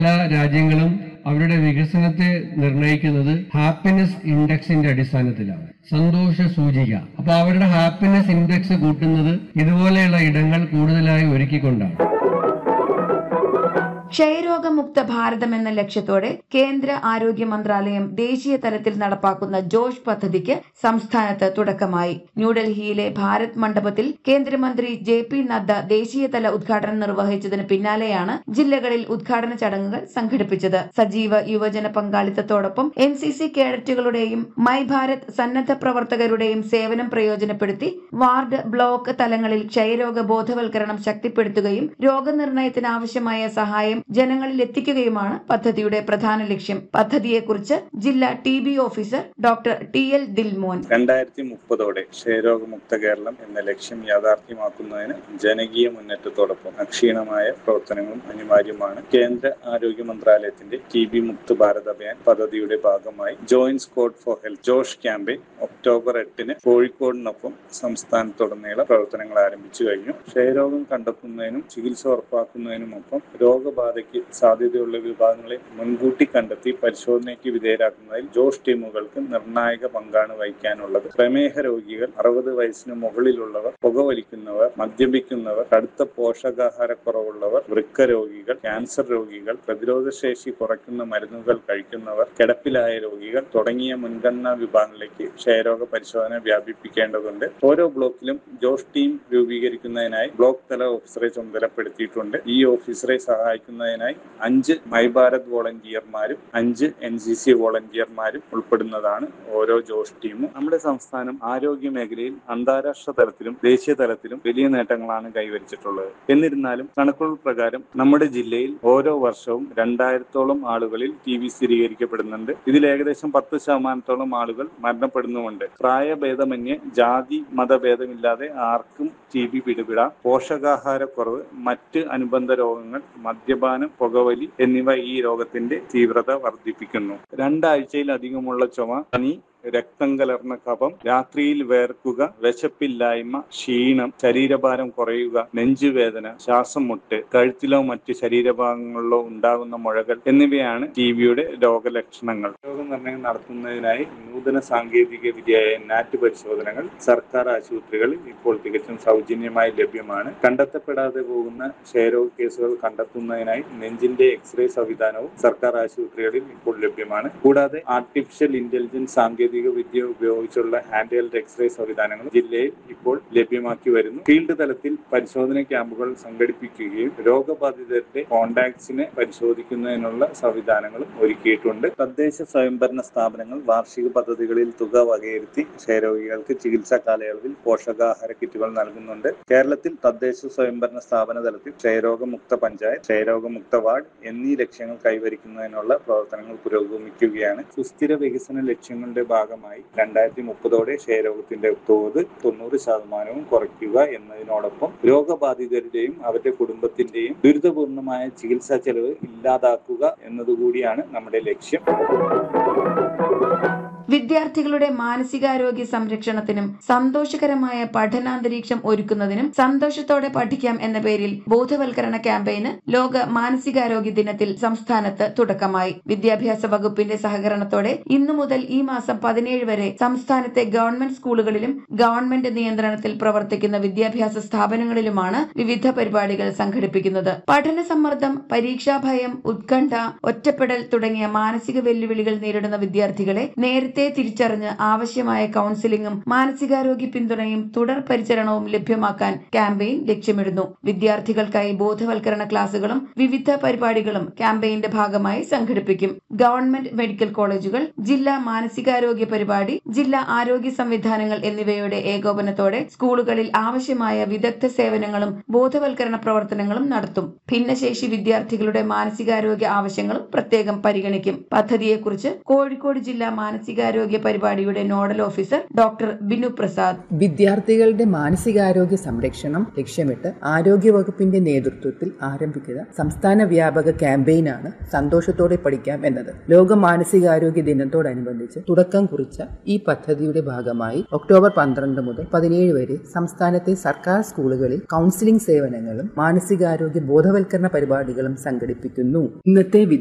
എല്ലാ രാജ്യങ്ങളും അവരുടെ വികസനത്തെ നിർണ്ണയിക്കുന്നത് ഹാപ്പിനെസ് ഇൻഡെക്സിന്റെ അടിസ്ഥാനത്തിലാണ് സന്തോഷ സൂചിക അപ്പൊ അവരുടെ ഹാപ്പിനെസ് ഇൻഡെക്സ് കൂട്ടുന്നത് ഇതുപോലെയുള്ള ഇടങ്ങൾ കൂടുതലായി ഒരുക്കിക്കൊണ്ടാണ് ക്ഷയരോഗമുക്ത ഭാരതം എന്ന ലക്ഷ്യത്തോടെ കേന്ദ്ര ആരോഗ്യ മന്ത്രാലയം ദേശീയ തലത്തിൽ നടപ്പാക്കുന്ന ജോഷ് പദ്ധതിക്ക് സംസ്ഥാനത്ത് തുടക്കമായി ന്യൂഡൽഹിയിലെ ഭാരത് മണ്ഡപത്തിൽ കേന്ദ്രമന്ത്രി ജെ പി നദ്ദ ദേശീയതല ഉദ്ഘാടനം നിർവഹിച്ചതിന് പിന്നാലെയാണ് ജില്ലകളിൽ ഉദ്ഘാടന ചടങ്ങുകൾ സംഘടിപ്പിച്ചത് സജീവ യുവജന പങ്കാളിത്തത്തോടൊപ്പം എൻ സി സി കേഡറ്റുകളുടെയും മൈ ഭാരത് സന്നദ്ധ പ്രവർത്തകരുടെയും സേവനം പ്രയോജനപ്പെടുത്തി വാർഡ് ബ്ലോക്ക് തലങ്ങളിൽ ക്ഷയരോഗ ബോധവൽക്കരണം ശക്തിപ്പെടുത്തുകയും രോഗനിർണയത്തിന് ആവശ്യമായ സഹായം ജനങ്ങളിൽ എത്തിക്കുകയുമാണ് പദ്ധതിയുടെ പ്രധാന ലക്ഷ്യം പദ്ധതിയെക്കുറിച്ച് ജില്ലാ T B officer doctor T L Dilmon രണ്ടായിരത്തി മുപ്പതോടെ ക്ഷയരോഗമുക്ത കേരളം എന്ന ലക്ഷ്യം യാഥാർത്ഥ്യമാക്കുന്നതിന് ജനകീയ മുന്നേറ്റത്തോടൊപ്പം അക്ഷീണമായ പ്രവർത്തനങ്ങളും അനിവാര്യമാണ് കേന്ദ്ര ആരോഗ്യ മന്ത്രാലയത്തിന്റെ ടി ബി മുക്ത് ഭാരത് അഭിയാൻ പദ്ധതിയുടെ ഭാഗമായി joint squad for health Josh campaign October എട്ടിന് കോഴിക്കോടിനൊപ്പം സംസ്ഥാനത്തുടനീളം പ്രവർത്തനങ്ങൾ ആരംഭിച്ചു കഴിഞ്ഞു ക്ഷയരോഗം കണ്ടെത്തുന്നതിനും ചികിത്സ ഉറപ്പാക്കുന്നതിനുമൊപ്പം രോഗബാധയ്ക്ക് സാധ്യതയുള്ള വിഭാഗങ്ങളെ മുൻകൂട്ടി കണ്ടെത്തി പരിശോധനയ്ക്ക് വിധേയരാക്കുന്നതിൽ ജോഷ് ടീമുകൾക്ക് നിർണായക പങ്കാണ് വഹിക്കാനുള്ളത് പ്രമേഹ രോഗികൾ അറുപത് വയസ്സിന് മുകളിലുള്ളവർ പുകവലിക്കുന്നവർ മദ്യപിക്കുന്നവർ കടുത്ത പോഷകാഹാരക്കുറവുള്ളവർ വൃക്ക രോഗികൾ ക്യാൻസർ രോഗികൾ പ്രതിരോധശേഷി കുറയ്ക്കുന്ന മരുന്നുകൾ കഴിക്കുന്നവർ കിടപ്പിലായ രോഗികൾ തുടങ്ങിയ മുൻഗണനാ വിഭാഗങ്ങളിലേക്ക് ക്ഷയരോഗ പരിശോധന വ്യാപിപ്പിക്കേണ്ടതുണ്ട് ഓരോ ബ്ലോക്കിലും ജോഷ് ടീം രൂപീകരിക്കുന്നതിനായി ബ്ലോക്ക് തല ഓഫീസറെ ചുമതലപ്പെടുത്തിയിട്ടുണ്ട് ഈ ഓഫീസറെ സഹായിക്കുന്നതിനായി അഞ്ച് മൈ ഭാരത് വോളണ്ടിയർമാരും അഞ്ച് എൻ സി സി വോളണ്ടിയർമാരും ഉൾപ്പെടുന്നതാണ് ഓരോ ജോഷ് ടീമും നമ്മുടെ സംസ്ഥാനം ആരോഗ്യ മേഖലയിൽ അന്താരാഷ്ട്ര തലത്തിലും ദേശീയ തലത്തിലും വലിയ നേട്ടങ്ങളാണ് കൈവരിച്ചിട്ടുള്ളത് എന്നിരുന്നാലും കണക്കുകൾ പ്രകാരം നമ്മുടെ ജില്ലയിൽ ഓരോ വർഷവും രണ്ടായിരത്തോളം ആളുകളിൽ ടി ബി സ്ഥിരീകരിക്കപ്പെടുന്നുണ്ട് ഇതിൽ ഏകദേശം പത്ത് ശതമാനത്തോളം ആളുകൾ മരണപ്പെടുന്നുമുണ്ട് പ്രായഭേദമന്യേ ജാതി മതഭേദമില്ലാതെ ആർക്കും ടി ബി പിടിപെടാം പോഷകാഹാരക്കുറവ് മറ്റ് അനുബന്ധ രോഗങ്ങൾ മദ്യപാനം പുകവലി എന്നിവ ഈ രോഗത്തിന്റെ തീവ്രത വർദ്ധിപ്പിക്കുന്നു രണ്ടാഴ്ചയിലധികമുള്ള ചുമ പനി രക്തം കലർന്ന കഫം രാത്രിയിൽ വേർക്കുക വിശപ്പില്ലായ്മ ക്ഷീണം ശരീരഭാരം കുറയുക നെഞ്ചുവേദന ശ്വാസം മുട്ട് കഴുത്തിലോ മറ്റ് ശരീരഭാഗങ്ങളിലോ ഉണ്ടാകുന്ന മുഴകൾ എന്നിവയാണ് ടി ബിയുടെ രോഗലക്ഷണങ്ങൾ രോഗനിർണയം നടത്തുന്നതിനായി നൂതന സാങ്കേതിക വിദ്യയായ നാറ്റ് പരിശോധനകൾ സർക്കാർ ആശുപത്രികളിൽ ഇപ്പോൾ തികച്ചും സൗജന്യമായി ലഭ്യമാണ് കണ്ടെത്തപ്പെടാതെ പോകുന്ന ക്ഷയരോഗ കേസുകൾ കണ്ടെത്തുന്നതിനായി നെഞ്ചിന്റെ എക്സ്റേ സംവിധാനവും സർക്കാർ ആശുപത്രികളിൽ ഇപ്പോൾ ലഭ്യമാണ് കൂടാതെ ആർട്ടിഫിഷ്യൽ ഇന്റലിജൻസ് സാങ്കേതിക വിദ്യ ഉപയോഗിച്ചുള്ള ഹാൻഡ് ഹെൽഡ് എക്സ്റേ സംവിധാനങ്ങളും ജില്ലയിൽ ഇപ്പോൾ ലഭ്യമാക്കി വരുന്നു ഫീൽഡ് തലത്തിൽ പരിശോധന ക്യാമ്പുകൾ സംഘടിപ്പിക്കുകയും രോഗബാധിതരുടെ കോണ്ടാക്ട്സിനെ പരിശോധിക്കുന്നതിനുള്ള സംവിധാനങ്ങളും ഒരുക്കിയിട്ടുണ്ട് തദ്ദേശ സ്വയംഭരണ സ്ഥാപനങ്ങൾ വാർഷിക പദ്ധതികളിൽ തുക വകയിരുത്തി ക്ഷയരോഗികൾക്ക് ചികിത്സാ കാലയളവിൽ പോഷകാഹാര കിറ്റുകൾ നൽകുന്നുണ്ട് കേരളത്തിൽ തദ്ദേശ സ്വയംഭരണ സ്ഥാപന തലത്തിൽ ക്ഷയരോഗമുക്ത പഞ്ചായത്ത് ക്ഷയരോഗമുക്ത വാർഡ് എന്നീ ലക്ഷ്യങ്ങൾ കൈവരിക്കുന്നതിനുള്ള പ്രവർത്തനങ്ങൾ പുരോഗമിക്കുകയാണ് സുസ്ഥിര വികസന ലക്ഷ്യങ്ങളുടെ ഭാഗമായി രണ്ടായിരത്തി മുപ്പതോടെ ക്ഷയരോഗത്തിന്റെ തോത് തൊണ്ണൂറ് ശതമാനവും കുറയ്ക്കുക എന്നതിനോടൊപ്പം രോഗബാധിതരുടെയും അവരുടെ കുടുംബത്തിന്റെയും ദുരിതപൂർണമായ ചികിത്സാ ചെലവ് ഇല്ലാതാക്കുക എന്നതുകൂടിയാണ് നമ്മുടെ ലക്ഷ്യം വിദ്യാർത്ഥികളുടെ മാനസികാരോഗ്യ സംരക്ഷണത്തിനും സന്തോഷകരമായ പഠനാന്തരീക്ഷം ഒരുക്കുന്നതിനും സന്തോഷത്തോടെ പഠിക്കാം എന്ന പേരിൽ ബോധവൽക്കരണ ക്യാമ്പയിന് ലോക മാനസികാരോഗ്യ ദിനത്തിൽ സംസ്ഥാനത്ത് തുടക്കമായി വിദ്യാഭ്യാസ വകുപ്പിന്റെ സഹകരണത്തോടെ ഇന്നു മുതൽ ഈ മാസം പതിനേഴ് വരെ സംസ്ഥാനത്തെ ഗവൺമെന്റ് സ്കൂളുകളിലും ഗവൺമെന്റ് നിയന്ത്രണത്തിൽ പ്രവർത്തിക്കുന്ന വിദ്യാഭ്യാസ സ്ഥാപനങ്ങളിലുമാണ് വിവിധ പരിപാടികൾ സംഘടിപ്പിക്കുന്നത് പഠന സമ്മർദ്ദം പരീക്ഷാഭയം ഉത്കണ്ഠ ഒറ്റപ്പെടൽ തുടങ്ങിയ മാനസിക വെല്ലുവിളികൾ നേരിടുന്ന വിദ്യാർത്ഥികളെ നേരത്തെ തിരിച്ചറിഞ്ഞ് ആവശ്യമായ കൌൺസിലിംഗും മാനസികാരോഗ്യ പിന്തുണയും തുടർ പരിചരണവും ലഭ്യമാക്കാൻ ക്യാമ്പയിൻ ലക്ഷ്യമിടുന്നു വിദ്യാർത്ഥികൾക്കായി ബോധവൽക്കരണ ക്ലാസുകളും വിവിധ പരിപാടികളും ക്യാമ്പയിന്റെ ഭാഗമായി സംഘടിപ്പിക്കും ഗവൺമെന്റ് മെഡിക്കൽ കോളേജുകൾ ജില്ലാ മാനസികാരോഗ്യ പരിപാടി ജില്ലാ ആരോഗ്യ സംവിധാനങ്ങൾ എന്നിവയുടെ ഏകോപനത്തോടെ സ്കൂളുകളിൽ ആവശ്യമായ വിദഗ്ധ സേവനങ്ങളും ബോധവൽക്കരണ പ്രവർത്തനങ്ങളും നടത്തും ഭിന്നശേഷി വിദ്യാർത്ഥികളുടെ മാനസികാരോഗ്യ ആവശ്യങ്ങളും പ്രത്യേകം പരിഗണിക്കും പദ്ധതിയെക്കുറിച്ച് കോഴിക്കോട് ജില്ലാ മാനസിക മാനസികാരോഗ്യ പരിപാടിയുടെ nodal officer doctor Binu Prasad വിദ്യാർത്ഥികളുടെ മാനസികാരോഗ്യ സംരക്ഷണം ലക്ഷ്യമിട്ട് ആരോഗ്യവകുപ്പിന്റെ നേതൃത്വത്തിൽ ആരംഭിക്കുന്ന സംസ്ഥാന വ്യാപക ക്യാമ്പയിനാണ് സന്തോഷത്തോടെ പഠിക്കാം എന്നത് ലോക മാനസികാരോഗ്യ ദിനത്തോടനുബന്ധിച്ച് തുടക്കം കുറിച്ച ഈ പദ്ധതിയുടെ ഭാഗമായി ഒക്ടോബർ പന്ത്രണ്ട് മുതൽ പതിനേഴ് വരെ സംസ്ഥാനത്തെ സർക്കാർ സ്കൂളുകളിൽ കൗൺസിലിംഗ് സേവനങ്ങളും മാനസികാരോഗ്യ ബോധവൽക്കരണ പരിപാടികളും സംഘടിപ്പിക്കുന്നു ഇന്നത്തെ